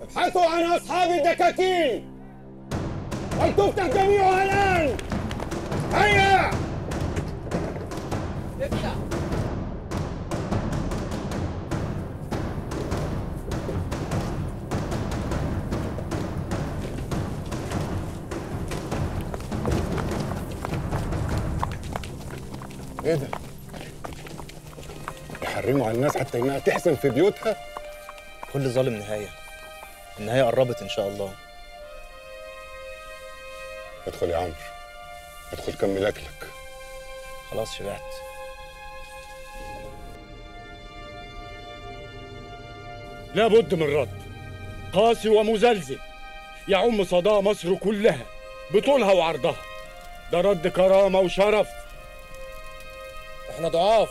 ابحثوا عن أصحاب الدكاكين ولتفتح جميعها الآن هيا ايه ده؟ يحرموا على الناس حتى انها تحسن في بيوتها؟ كل ظالم نهاية النهاية قربت إن شاء الله ادخل يا عمرو ادخل كمل اكلك خلاص شبعت لابد من رد قاسي ومزلزل يعم صدى مصر كلها بطولها وعرضها ده رد كرامة وشرف احنا ضعاف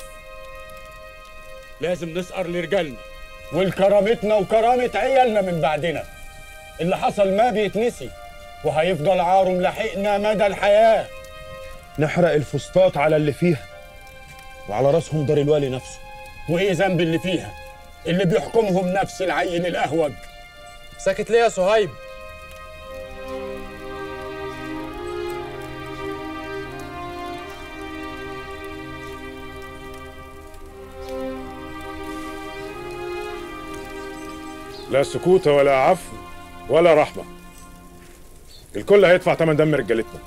لازم نسقر لرجالنا والكرامتنا وكرامة عيالنا من بعدنا اللي حصل ما بيتنسي وهيفضل عاره ملاحقنا مدى الحياة نحرق الفسطاط على اللي فيها وعلى راسهم دار الوالي نفسه وايه ذنب اللي فيها اللي بيحكمهم نفس العين الاهوج ساكت ليه يا صهيب لا سكوت ولا عفو ولا رحمة الكل هيدفع ثمن دم رجالتنا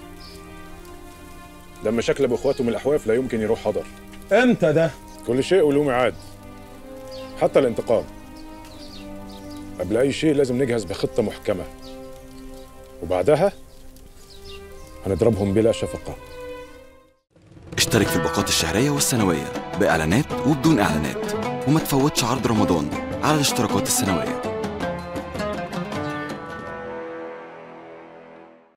دم شكل باخواته من الاحواف لا يمكن يروح هدر امتى ده كل شيء وله ميعاد حتى الانتقام قبل اي شيء لازم نجهز بخطة محكمة وبعدها هنضربهم بلا شفقة اشترك في الباقات الشهرية والسنوية بإعلانات وبدون إعلانات وما تفوتش عرض رمضان على الاشتراكات السنوية